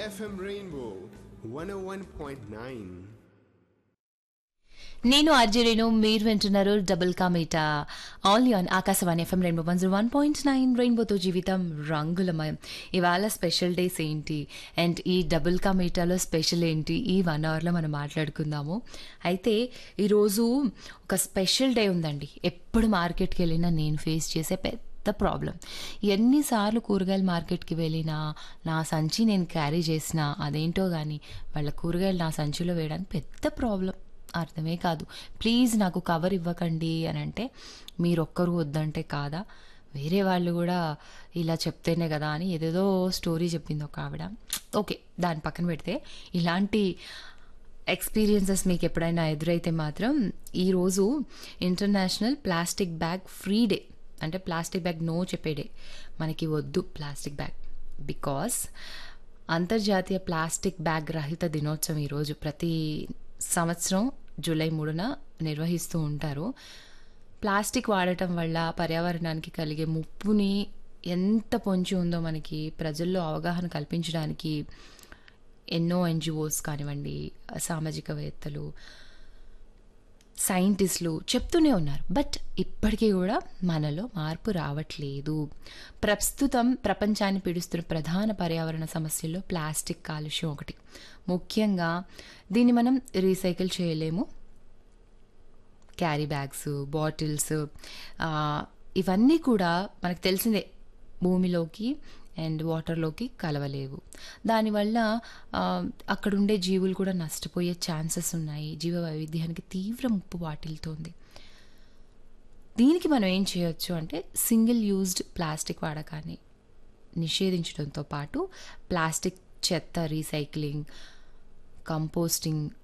FM Rainbow 101.9. నేను ఆర్జేరేను మీరు వింటున్నారు డబుల్ కామేటా all on Akashvani FM rainbow one zero one point nine రెయిన్బోతో జీవితం రంగులమయం ఇవాళ స్పెషల్ డేస్ ఏంటి అండ్ ఈ డబుల్ కామేటాలో స్పెషల్ ఏంటి ఈ వన్ అవర్లో మనం మాట్లాడుకుందాము అయితే ఈరోజు ఒక స్పెషల్ డే ఉందండి ఎప్పుడు మార్కెట్కి వెళ్ళినా నేను ఫేస్ చేసే పెద్ద ప్రాబ్లం ఎన్నిసార్లు కూరగాయల మార్కెట్కి వెళ్ళినా నా సంచి నేను క్యారీ చేసినా అదేంటో కానీ వాళ్ళ కూరగాయలు నా సంచిలో వేయడానికి పెద్ద ప్రాబ్లం అర్థమే కాదు ప్లీజ్ నాకు కవర్ ఇవ్వకండి అని అంటే మీరొక్కరు వద్దంటే కాదా వేరే వాళ్ళు కూడా ఇలా చెప్తేనే కదా అని ఏదేదో స్టోరీ చెప్పింది ఒక ఆవిడ ఓకే దాని పక్కన పెడితే ఇలాంటి ఎక్స్పీరియన్సెస్ మీకు ఎప్పుడైనా ఎదురైతే మాత్రం ఈరోజు international plastic bag free day అంటే ప్లాస్టిక్ బ్యాగ్ నో చెప్పే డే మనకి వద్దు ప్లాస్టిక్ బ్యాగ్ బికాస్ అంతర్జాతీయ ప్లాస్టిక్ బ్యాగ్ రహిత దినోత్సవం ఈరోజు ప్రతి సంవత్సరం జూలై మూడున నిర్వహిస్తూ ఉంటారు ప్లాస్టిక్ వాడటం వల్ల పర్యావరణానికి కలిగే ముప్పుని ఎంత పొంచి ఉందో మనకి ప్రజల్లో అవగాహన కల్పించడానికి ఎన్నో ఎన్జిఓస్ కానివ్వండి సామాజికవేత్తలు సైంటిస్టులు చెప్తూనే ఉన్నారు బట్ ఇప్పటికీ కూడా మనలో మార్పు రావట్లేదు ప్రస్తుతం ప్రపంచాన్ని పీడిస్తున్న ప్రధాన పర్యావరణ సమస్యల్లో ప్లాస్టిక్ కాలుష్యం ఒకటి ముఖ్యంగా దీన్ని మనం రీసైకిల్ చేయలేము క్యారీ బ్యాగ్స్ బాటిల్స్ ఇవన్నీ కూడా మనకు తెలిసిందే భూమిలోకి అండ్ వాటర్లోకి కలవలేవు దానివల్ల ఆ, అక్కడుండే జీవులు కూడా నష్టపోయే ఛాన్సెస్ ఉన్నాయి జీవ వైవిధ్యానికి తీవ్ర ముప్పు వాటిల్తోంది దీనికి మనం ఏం చేయొచ్చు అంటే సింగిల్ యూజ్డ్ ప్లాస్టిక్ వాడకాన్ని నిషేధించడంతో పాటు ప్లాస్టిక్ చెత్త రీసైక్లింగ్ కంపోస్టింగ్